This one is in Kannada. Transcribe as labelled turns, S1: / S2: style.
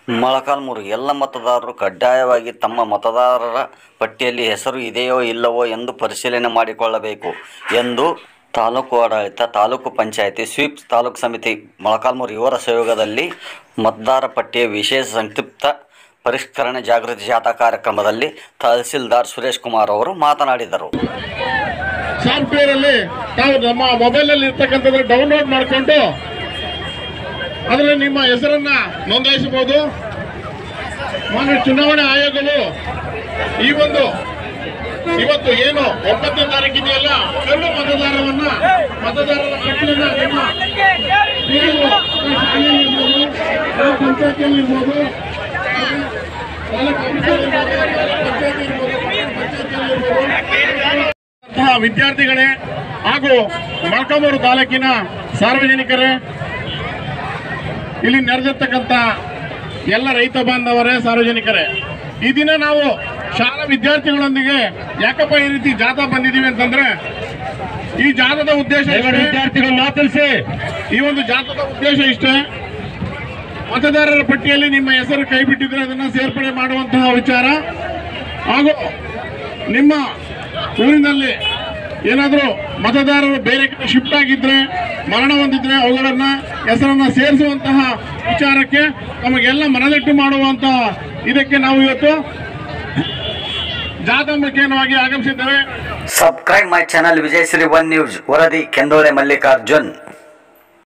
S1: ಮೊಳಕಾಲ್ಮೂರು ಎಲ್ಲ ಮತದಾರರು ಕಡ್ಡಾಯವಾಗಿ ತಮ್ಮ ಮತದಾರರ ಪಟ್ಟಿಯಲ್ಲಿ ಹೆಸರು ಇದೆಯೋ ಇಲ್ಲವೋ ಎಂದು ಪರಿಶೀಲನೆ ಮಾಡಿಕೊಳ್ಳಬೇಕು ಎಂದು ತಾಲೂಕು ಆಡಳಿತ ತಾಲೂಕು ಪಂಚಾಯಿತಿ ಸ್ವೀಪ್ ತಾಲೂಕು ಸಮಿತಿ ಮೊಳಕಾಲ್ಮೂರು ಇವರ ಸಹಯೋಗದಲ್ಲಿ ಮತದಾರ ಪಟ್ಟಿಯ ವಿಶೇಷ ಸಂಕ್ಷಿಪ್ತ ಪರಿಷ್ಕರಣೆ ಜಾಗೃತಿ ಜಾಥಾ ಕಾರ್ಯಕ್ರಮದಲ್ಲಿ ತಹಸೀಲ್ದಾರ್ ಸುರೇಶ್ ಕುಮಾರ್ ಅವರು ಮಾತನಾಡಿದರು
S2: ಸಾಫ್ಟ್ವೇರ್ ಅಲ್ಲಿ ತಾವು ನಮ್ಮ ಮೊಬೈಲ್ ಅಲ್ಲಿ ಇರ್ತಕ್ಕಂಥದ್ದು ಡೌನ್ಲೋಡ್ ಮಾಡಿಕೊಂಡು ಅದರಲ್ಲಿ ನಿಮ್ಮ ಹೆಸರನ್ನ ನೋಂದಾಯಿಸಬಹುದು ಮಾನ್ಯ ಚುನಾವಣಾ ಆಯೋಗವು ಈ ಒಂದು ಇವತ್ತು ಏನು ಒಂಬತ್ತನೇ ತಾರೀಕಿದೆಯಲ್ಲ ಕರಡು ಮತದಾರವನ್ನ ಮತದಾರರ ಪಟ್ಟಿಯನ್ನ ನಿಮ್ಮ ನೀವು ಶಾಲೆಯಲ್ಲಿ ಇರ್ಬೋದು, ನಿಮ್ಮ ಪಂಚಾಯತಿಯಲ್ಲಿ ಇರ್ಬೋದು ತಾಲೂಕು ಆಫೀಸಲ್ಲಿ ಇರ್ಬೋದು, ಪಂಚಾಯತಿ ಇರ್ಬೋದು, ಪಂಚಾಯತಿಯಲ್ಲಿ ಇರ್ಬೋದು. ಅಂತಹ ವಿದ್ಯಾರ್ಥಿಗಳೇ ಹಾಗೂ ಮೊಳಕಾಮೂರು ತಾಲೂಕಿನ ಸಾರ್ವಜನಿಕರೇ ಇಲ್ಲಿ ನೆರೆದಿರ್ತಕ್ಕಂಥ ಎಲ್ಲ ರೈತ ಬಾಂಧವರೇ ಸಾರ್ವಜನಿಕರೇ ಈ ದಿನ ನಾವು ಶಾಲಾ ವಿದ್ಯಾರ್ಥಿಗಳೊಂದಿಗೆ ಯಾಕಪ್ಪ ಈ ರೀತಿ ಜಾಥಾ ಬಂದಿದ್ದೀವಿ ಅಂತಂದ್ರೆ ಈ ಜಾಥಾದ ಉದ್ದೇಶ ವಿದ್ಯಾರ್ಥಿಗಳು ಮಾತನಾಡಿಸಿ ಈ ಒಂದು ಜಾಥಾದ ಉದ್ದೇಶ ಇಷ್ಟೇ ಮತದಾರರ ಪಟ್ಟಿಯಲ್ಲಿ ನಿಮ್ಮ ಹೆಸರು ಕೈ ಬಿಟ್ಟಿದ್ರೆ ಅದನ್ನ ಸೇರ್ಪಡೆ ಮಾಡುವಂತಹ ವಿಚಾರ ಹಾಗೂ ನಿಮ್ಮ ಊರಿನಲ್ಲಿ ಏನಾದರೂ ಮತದಾರರು ಬೇರೆ ಕಡೆ ಶಿಫ್ಟ್ ಆಗಿದ್ರೆ ಮರಣ ಹೊಂದಿದ್ರೆ ಅವುಗಳನ್ನ ಹೆಸರನ್ನ ಸೇರಿಸುವಂತಹ ವಿಚಾರಕ್ಕೆ ನಮಗೆಲ್ಲ ಮನದಟ್ಟು ಮಾಡುವಂತಹ ಇದಕ್ಕೆ ನಾವು ಇವತ್ತು ಜಾಥಾ ಮುಖೇನವಾಗಿ ಆಗಮಿಸಿದ್ದೇವೆ
S1: subscribe my channel Vijayashree one news ವರದಿ ಕೆಂದೋಳೆ ಮಲ್ಲಿಕಾರ್ಜುನ್